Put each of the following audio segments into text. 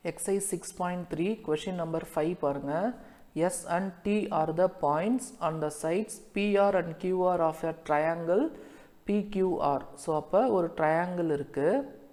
exercise 6.3 question number 5 பாருங்க S and T are the points on the sides PR and QR of a triangle PQR so அப்போ ஒரு triangle இருக்கு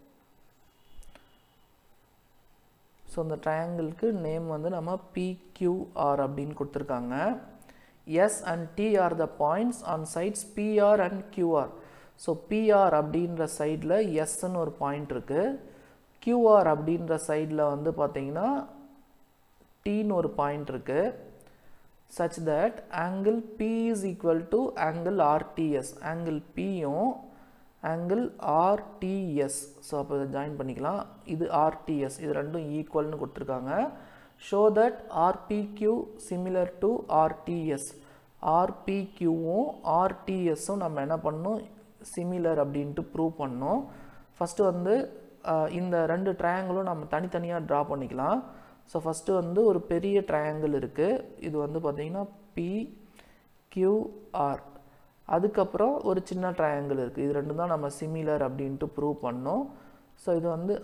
so அந்த ட்ரையாங்கிளுக்கு name வந்து நம்ம PQR அப்படின்னு கொடுத்துருக்காங்க S and T are the points on sides PR and QR so PR அப்படின்ற சைடில் எஸ்ன்னு ஒரு பாயிண்ட் இருக்குது கியூஆர் அப்படின்ற சைடில் வந்து பார்த்தீங்கன்னா டீன்னு ஒரு பாயிண்ட் இருக்குது such that angle P is equal to angle RTS angle பியும் ஆங்கிள் ஆர்டிஎஸ் ஸோ அப்போ இதை ஜாயின் பண்ணிக்கலாம் இது ஆர்டிஎஸ் இது ரெண்டும் ஈக்குவல்னு கொடுத்துருக்காங்க show that RPQ similar to RTS ஆர்பிக்யூவும் ஆர்டிஎஸும் நம்ம என்ன பண்ணணும் சிமிலர் அப்படின்ட்டு ப்ரூவ் பண்ணோம் ஃபஸ்ட்டு வந்து இந்த ரெண்டு ட்ரையாங்கிளும் நம்ம தனித்தனியாக ட்ரா பண்ணிக்கலாம் ஸோ ஃபஸ்ட்டு வந்து ஒரு பெரிய ட்ரையாங்கிள் இருக்குது இது வந்து பார்த்திங்கன்னா பி கியூஆர் அதுக்கப்புறம் ஒரு சின்ன ட்ரையாங்கிள் இருக்குது இது ரெண்டும் தான் நம்ம சிமிலர் அப்படின்ட்டு ப்ரூவ் பண்ணோம் ஸோ இது வந்து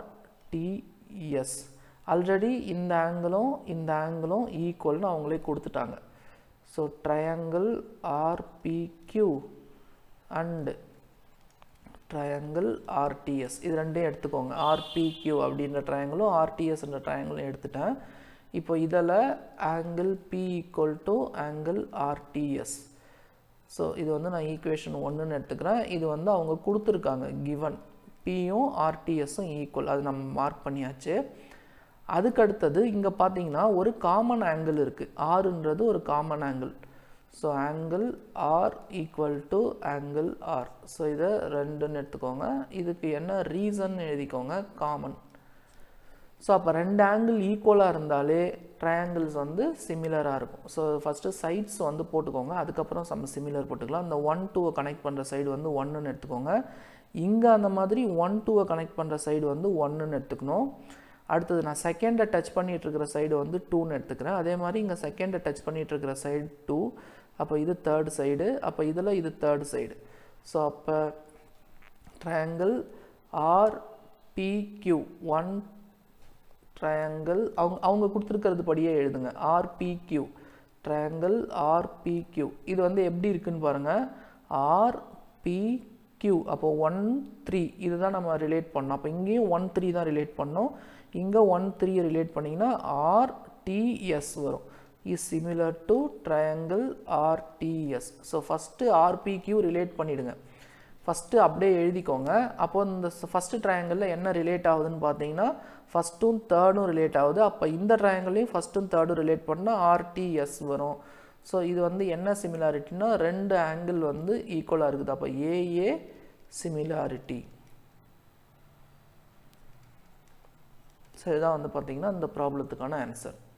ஆர்டிஎஸ் ஆல்ரெடி இந்த ஆங்கிளும் இந்த ஆங்கிளும் ஈக்குவல்னு அவங்களே கொடுத்துட்டாங்க so triangle RPQ and triangle RTS இது ரெண்டையும் எடுத்துக்கோங்க ஆர்பிக்யூ அப்படின்ற ட்ரையாங்கிளும் ஆர்டிஎஸ்ன்ற ட்ரையாங்கிளும் எடுத்துட்டேன் இப்போ இதில் angle P equal to angle RTS so இது வந்து நான் ஈக்குவேஷன் ஒன்றுன்னு எடுத்துக்கிறேன் இது வந்து அவங்க கொடுத்துருக்காங்க கிவன் பியும் ஆர்டிஎஸும் ஈக்குவல் அது நம்ம மார்க் பண்ணியாச்சு அதுக்கடுத்தது இங்கே பார்த்தீங்கன்னா ஒரு காமன் ஆங்கிள் இருக்குது ஆறுன்றது ஒரு common angle so angle R equal to angle R so இதை ரெண்டுன்னு எடுத்துக்கோங்க இதுக்கு என்ன ரீசன் எழுதிக்கோங்க காமன் ஸோ அப்போ ரெண்டு ஆங்கிள் ஈக்குவலாக இருந்தாலே ட்ரையாங்கிள்ஸ் வந்து சிமிலராக இருக்கும் ஸோ ஃபஸ்ட்டு சைட்ஸ் வந்து போட்டுக்கோங்க அதுக்கப்புறம் நம்ம சிமிலர் போட்டுக்கலாம் இந்த ஒன் டூவை கனெக்ட் பண்ணுற சைடு வந்து ஒன்றுன்னு எடுத்துக்கோங்க இங்கே அந்த மாதிரி ஒன் டூவை கனெக்ட் பண்ணுற சைடு வந்து ஒன்றுன்னு எடுத்துக்கணும் அடுத்தது நான் செகண்டை டச் பண்ணிகிட்டு இருக்கிற சைடு வந்து டூன்னு எடுத்துக்கிறேன் அதே மாதிரி இங்கே செகண்டை டச் பண்ணிகிட்டு இருக்கிற சைடு டூ அப்போ இது தேர்ட் சைடு அப்போ இதில் இது தேர்ட் சைடு ஸோ அப்போ ட்ரையாங்கிள் ஆர்பிக்யூ ஒன் ட்ரையாங்கிள் அவங்க அவங்க கொடுத்துருக்கிறது படியே எழுதுங்க ஆர்பிக்யூ ட்ரையாங்கிள் ஆர்பிக்யூ இது வந்து எப்படி இருக்குன்னு பாருங்கள் ஆர்பிக்யூ அப்போ ஒன் த்ரீ இதுதான் நம்ம ரிலேட் பண்ணோம் அப்போ இங்கேயும் ஒன் த்ரீ தான் ரிலேட் பண்ணோம் இங்கே ஒன் த்ரீ ரிலேட் பண்ணிங்கன்னா ஆர்டிஎஸ் வரும் is similar to triangle RTS so first RPQ relate பண்ணிவிடுங்க ஃபஸ்ட்டு அப்படியே எழுதிக்கோங்க அப்போ இந்த ஃபஸ்ட்டு ட்ரையாங்கிளில் என்ன ரிலேட் ஆகுதுன்னு பார்த்தீங்கன்னா ஃபஸ்ட்டும் தேர்டும் ரிலேட் ஆகுது அப்போ இந்த ட்ரையாங்கிளையும் ஃபஸ்ட்டும் தேர்டும் ரிலேட் பண்ணால் ஆர்டிஎஸ் வரும் ஸோ இது வந்து என்ன சிமிலாரிட்டினா ரெண்டு ஆங்கிள் வந்து ஈக்குவலாக இருக்குது அப்போ ஏஏ சிமிலாரிட்டி ஸோ இதுதான் வந்து பார்த்திங்கன்னா இந்த ப்ராப்ளத்துக்கான ஆன்சர்